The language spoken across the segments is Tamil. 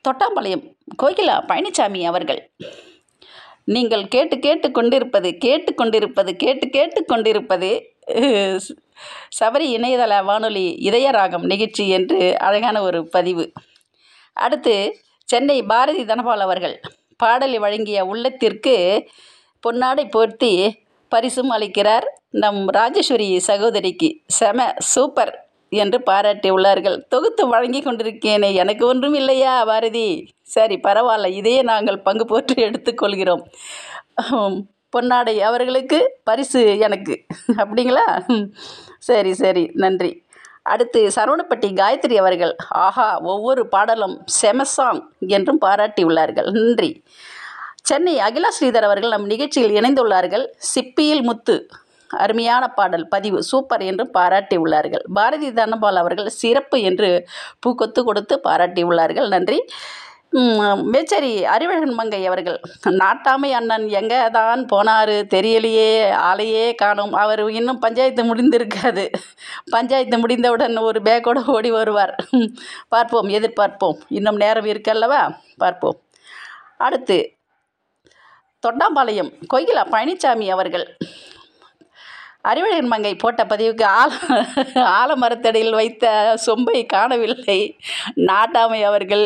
தொட்டாம்பாளையம் கோகிலா பழனிசாமி அவர்கள் நீங்கள் கேட்டு கேட்டு கொண்டிருப்பது கேட்டு கொண்டிருப்பது கேட்டு கேட்டு கொண்டிருப்பது அஹ், சபரி இணையதள வானொலி இதயராகம் நிகழ்ச்சி என்று அழகான ஒரு பதிவு அடுத்து சென்னை பாரதி தனபால் அவர்கள் பாடலை வழங்கிய உள்ளத்திற்கு பொன்னாடை போர்த்தி பரிசும் அளிக்கிறார் நம் ராஜேஸ்வரி சகோதரிக்கு செம சூப்பர் என்று பாராட்டியுள்ளார்கள் தொகுத்து வழங்கி கொண்டிருக்கேனே எனக்கு ஒன்றும் இல்லையா பாரதி சரி பரவாயில்ல இதையே நாங்கள் பங்கு போட்டு எடுத்துக்கொள்கிறோம் ஹம், பொன்னாடை அவர்களுக்கு பரிசு எனக்கு அப்படிங்களா ம், சரி சரி நன்றி அடுத்து சரவணப்பட்டி காயத்ரி அவர்கள் ஆஹா ஒவ்வொரு பாடலும் செமசாங் என்றும் பாராட்டியுள்ளார்கள் நன்றி சென்னை அகிலா ஸ்ரீதர் அவர்கள் நம் நிகழ்ச்சியில் இணைந்துள்ளார்கள் சிப்பியில் முத்து அருமையான பாடல் பதிவு சூப்பர் என்று பாராட்டியுள்ளார்கள் பாரதி தனபால் அவர்கள் சிறப்பு என்று பூக்கொத்து கொடுத்து பாராட்டியுள்ளார்கள் நன்றி ம், மேச்சேரி அறிவழகன் மங்கை அவர்கள் நாட்டாமை அண்ணன் எங்கே தான் போனார் தெரியலையே ஆளையே காணோம் அவர் இன்னும் பஞ்சாயத்து முடிந்திருக்காது பஞ்சாயத்து முடிந்தவுடன் ஒரு பேக்கோடு ஓடி வருவார் ம், பார்ப்போம் எதிர்பார்ப்போம் இன்னும் நேரம் இருக்கல்லவா பார்ப்போம் அடுத்து தொட்டாம்பாளையம் கோகிலா பழனிசாமி அவர்கள் அறிவழகன் மங்கை போட்ட பதிவுக்கு ஆல ஆலமரத்தடியில் வைத்த சொம்பை காணவில்லை நாட்டாமை அவர்கள்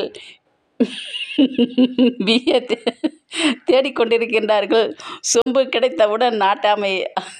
பிஏ தேடிக்கொண்டிருக்கின்றார்கள் சொம்பு கிடைத்தவுடன் நாட்டாமை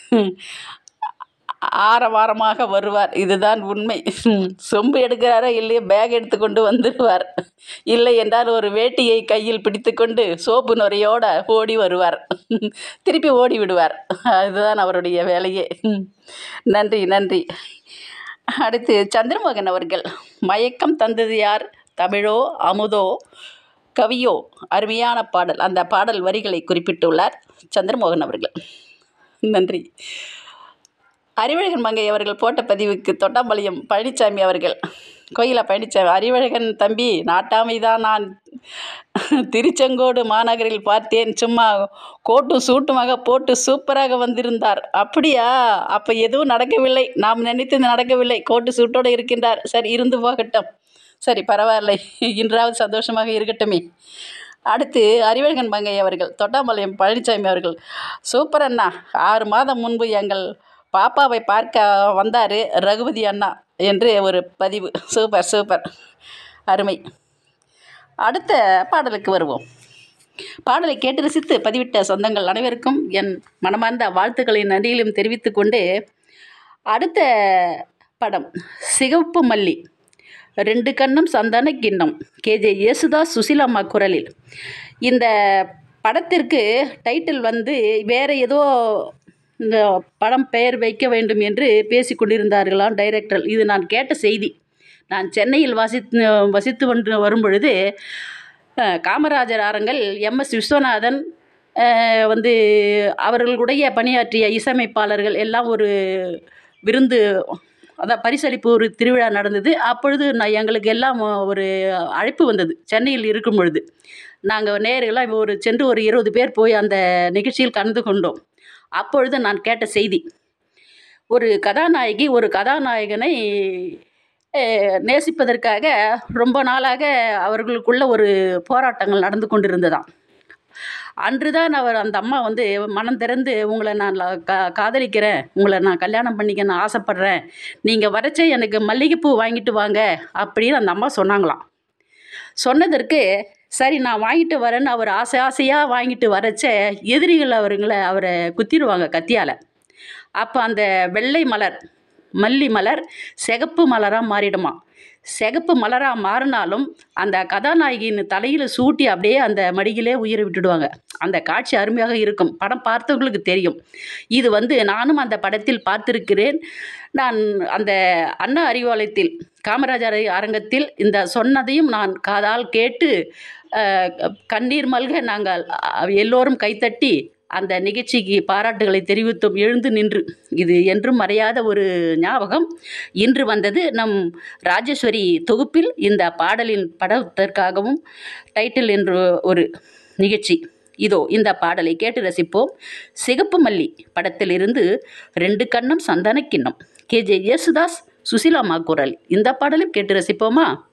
ஆரவாரமாக வருவார் இதுதான் உண்மை சொம்பு எடுக்கிறாரோ இல்லையோ பேக் எடுத்துக்கொண்டு வந்துடுவார் இல்லை என்றால் ஒரு வேட்டியை கையில் பிடித்துக்கொண்டு சோப்பு நுரையோட ஓடி வருவார் திருப்பி ஓடி விடுவார் அதுதான் அவருடைய வேலையே நன்றி நன்றி அடுத்து சந்திரமோகன் அவர்கள் மயக்கம் தந்தது யார் தமிழோ அமுதோ கவியோ அருமையான பாடல் அந்த பாடல் வரிகளை குறிப்பிட்டுள்ளார் சந்திரமோகன் அவர்கள் நன்றி அறிவழகன் மங்கை அவர்கள் போட்ட பதிவுக்கு தொட்டாம்பாளையம் பழனிசாமி அவர்கள் கோயிலா பழனிசாமி அறிவழகன் தம்பி நாட்டாமை தான் நான் திருச்செங்கோடு மாநகரில் பார்த்தேன் சும்மா கோட்டும் சூட்டுமாக போட்டு சூப்பராக வந்திருந்தார் அப்படியா அப்போ எதுவும் நடக்கவில்லை நாம் நினைத்தது நடக்கவில்லை கோட்டு சூட்டோடு இருக்கின்றார் சரி இருந்து போகட்டும் சரி பரவாயில்லை இன்றாவது சந்தோஷமாக இருக்கட்டுமே அடுத்து அறிவழகன் மங்கை அவர்கள் தொட்டாம்பாளையம் பழனிசாமி அவர்கள் சூப்பர் அண்ணா ஆறு மாதம் முன்பு எங்கள் பாப்பாவை பார்க்க வந்தார் ரகுபதி அண்ணா என்று ஒரு பதிவு சூப்பர் சூப்பர் அருமை அடுத்த பாடலுக்கு வருவோம் பாடலை கேட்டு ரசித்து பதிவிட்ட சொந்தங்கள் அனைவருக்கும் என் மனமார்ந்த வாழ்த்துக்களின் நன்றியிலும் தெரிவித்துக் கொண்டு அடுத்த படம் சிகப்பு மல்லி ரெண்டு கண்ணும் சந்தான கிண்ணம் கேஜே யேசுதாஸ் சுசிலாம்மா குரலில் இந்த படத்திற்கு டைட்டில் வந்து வேறு ஏதோ இந்த படம் பெயர் வைக்க வேண்டும் என்று பேசி கொண்டிருந்தார்களாம் டைரக்டர் இது நான் கேட்ட செய்தி நான் சென்னையில் வசித்து வசித்து வந்து வரும் பொழுது அஹ், காமராஜர் அரங்கில் எம்எஸ் விஸ்வநாதன் அஹ், வந்து அவர்களுடைய பணியாற்றிய இசையமைப்பாளர்கள் எல்லாம் ஒரு விருந்து அதான் பரிசளிப்பு ஒரு திருவிழா நடந்தது அப்பொழுது நான் எங்களுக்கு எல்லாம் ஒரு அழைப்பு வந்தது சென்னையில் இருக்கும் பொழுது நாங்கள் நேரெல்லாம் ஒரு சென்று ஒரு இருபது பேர் போய் அந்த நிகழ்ச்சியில் கலந்து கொண்டோம் அப்பொழுது நான் கேட்ட செய்தி ஒரு கதாநாயகி ஒரு கதாநாயகனை அஹ், நேசிப்பதற்காக ரொம்ப நாளாக அவர்களுக்குள்ள ஒரு போராட்டங்கள் நடந்து கொண்டிருந்ததாம் அன்று தான் அவர் அந்த அம்மா வந்து மனம் திறந்து உங்களை நான் ல- கா காதலிக்கிறேன் உங்களை நான் கல்யாணம் பண்ணிக்க நான் ஆசைப்பட்றேன் நீங்கள் வரச்சே எனக்கு மல்லிகைப்பூ வாங்கிட்டு வாங்க அப்படின்னு அந்த அம்மா சொன்னாங்களாம் சொன்னதற்கு சரி நான் வாங்கிட்டு வரேன்னு அவர் ஆசை ஆசையாக வாங்கிட்டு வரச்ச எதிரிகள் அவருங்களை அவரை குத்திடுவாங்க கத்தியால் அப்போ அந்த வெள்ளை மலர் மல்லி மலர் சிகப்பு மலராக மாறிடுமா சிகப்பு மலராக மாறினாலும் அந்த கதாநாயகியின் தலையில் சூட்டி அப்படியே அந்த மடியிலே உயிரை விட்டுடுவாங்க அந்த காட்சி அருமையாக இருக்கும் படம் பார்த்தவங்களுக்கு தெரியும் இது வந்து நானும் அந்த படத்தில் பார்த்திருக்கிறேன் நான் அந்த அண்ணா அறிவாலயத்தில் காமராஜர் அரங்கத்தில் இந்த சொன்னதையும் நான் காதால் கேட்டு அஹ், கண்ணீர் மல்க நாங்கள் அஹ், எல்லோரும் கைத்தட்டி அந்த நிகழ்ச்சிக்கு பாராட்டுகளை தெரிவித்தோம் எழுந்து நின்று இது என்றும் மறையாத ஒரு ஞாபகம் இன்று வந்தது நம் ராஜேஸ்வரி தொகுப்பில் இந்த பாடலின் படத்திற்காகவும் டைட்டில் என்று ஒரு நிகழ்ச்சி இதோ இந்த பாடலை கேட்டு ரசிப்போம் சிகப்பு மல்லி படத்திலிருந்து ரெண்டு கண்ணம் சந்தன கிண்ணம் கேஜே யேசுதாஸ் சுசிலாமா குரல் இந்த பாடலும் கேட்டு ரசிப்போமா